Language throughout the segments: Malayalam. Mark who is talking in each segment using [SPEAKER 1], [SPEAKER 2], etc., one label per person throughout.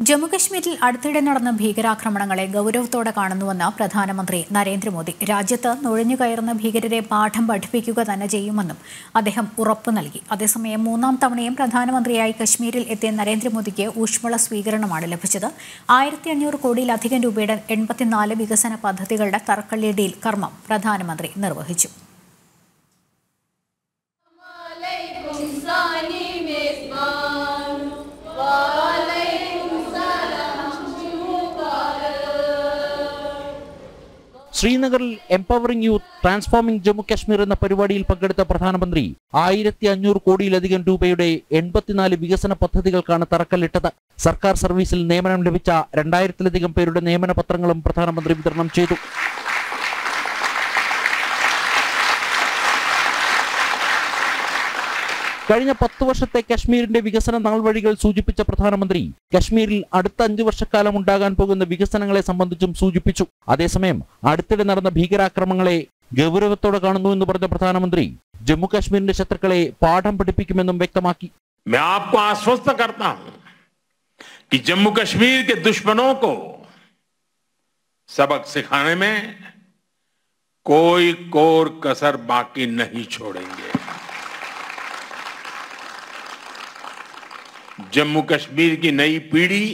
[SPEAKER 1] ജമ്മുകശ്മീരിൽ അടുത്തിടെ നടന്ന ഭീകരാക്രമണങ്ങളെ ഗൗരവത്തോടെ കാണുന്നുവെന്ന് പ്രധാനമന്ത്രി നരേന്ദ്രമോദി രാജ്യത്ത് നുഴഞ്ഞുകയറുന്ന ഭീകരരെ പാഠം പഠിപ്പിക്കുക തന്നെ ചെയ്യുമെന്നും അദ്ദേഹം ഉറപ്പു നൽകി അതേസമയം മൂന്നാം തവണയും പ്രധാനമന്ത്രിയായി കശ്മീരിൽ എത്തിയ നരേന്ദ്രമോദിക്ക് ഊഷ്മള സ്വീകരണമാണ് ലഭിച്ചത് ആയിരത്തി അഞ്ഞൂറ് കോടിയിലധികം രൂപയുടെ എൺപത്തിനാല് വികസന പദ്ധതികളുടെ തറക്കല്ലിടിയിൽ കർമ്മം പ്രധാനമന്ത്രി നിർവഹിച്ചു
[SPEAKER 2] عليكم صاني مزمان وعليكم سلام
[SPEAKER 3] ശ്രീനഗറിൽ empowering youth transforming Jammu Kashmir എന്ന പരിപാടിയിൽ പങ്കെടുത്ത പ്രധാനമന്ത്രി ആയിരത്തി അഞ്ഞൂറ് കോടിയിലധികം രൂപയുടെ എൺപത്തിനാല് വികസന പദ്ധതികൾക്കാണ് തറക്കല്ലിട്ടത് സർക്കാർ സർവീസിൽ നിയമനം ലഭിച്ച രണ്ടായിരത്തിലധികം പേരുടെ നിയമന പത്രങ്ങളും പ്രധാനമന്ത്രി വിതരണം ചെയ്തു കഴിഞ്ഞ പത്ത് വർഷത്തെ കശ്മീരിന്റെ വികസന നാൾവഴികൾ സൂചിപ്പിച്ച പ്രധാനമന്ത്രി കശ്മീരിൽ അടുത്ത അഞ്ചു വർഷക്കാലം ഉണ്ടാകാൻ പോകുന്ന വികസനങ്ങളെ സംബന്ധിച്ചും സൂചിപ്പിച്ചു അതേസമയം അടുത്തിടെ നടന്ന ഭീകരാക്രമണങ്ങളെ ഗൗരവത്തോടെ കാണുന്നു എന്ന് പറഞ്ഞ പ്രധാനമന്ത്രി ജമ്മു കാശ്മീരിന്റെ ശത്രുക്കളെ പാഠം പഠിപ്പിക്കുമെന്നും വ്യക്തമാക്കി
[SPEAKER 4] मैं आपको आश्वस्त करता हूं कि जम्मू कश्मीर के दुश्मनों को सबक सिखाने में कोई कोर कसर बाकी नहीं छोड़ेंगे जम्मू कश्मीर की नई पीढ़ी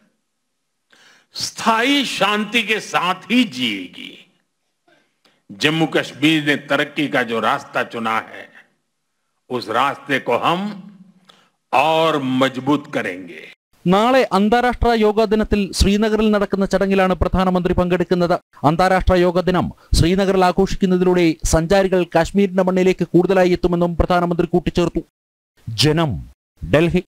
[SPEAKER 4] स्थायी शांति के साथ ही जिएगी जम्मू कश्मीर ने तरक्की का जो रास्ता चुना है उस रास्ते को हम और मजबूत करेंगे
[SPEAKER 3] നാളെ അന്താരാഷ്ട്ര യോഗാ ദിനത്തിൽ ശ്രീനഗറിൽ നടക്കുന്ന ചടങ്ങിലാണ് പ്രധാനമന്ത്രി പങ്കെടുക്കുന്നത് അന്താരാഷ്ട്ര യോഗാ ദിനം ശ്രീനഗറിൽ ആഘോഷിക്കുന്നതിലൂടെ സഞ്ചാരികൾ കാശ്മീരിന്റെ മണ്ണിലേക്ക് കൂടുതലായി എത്തുമെന്നും പ്രധാനമന്ത്രി കൂട്ടിച്ചേർത്തു ജനം ഡൽഹി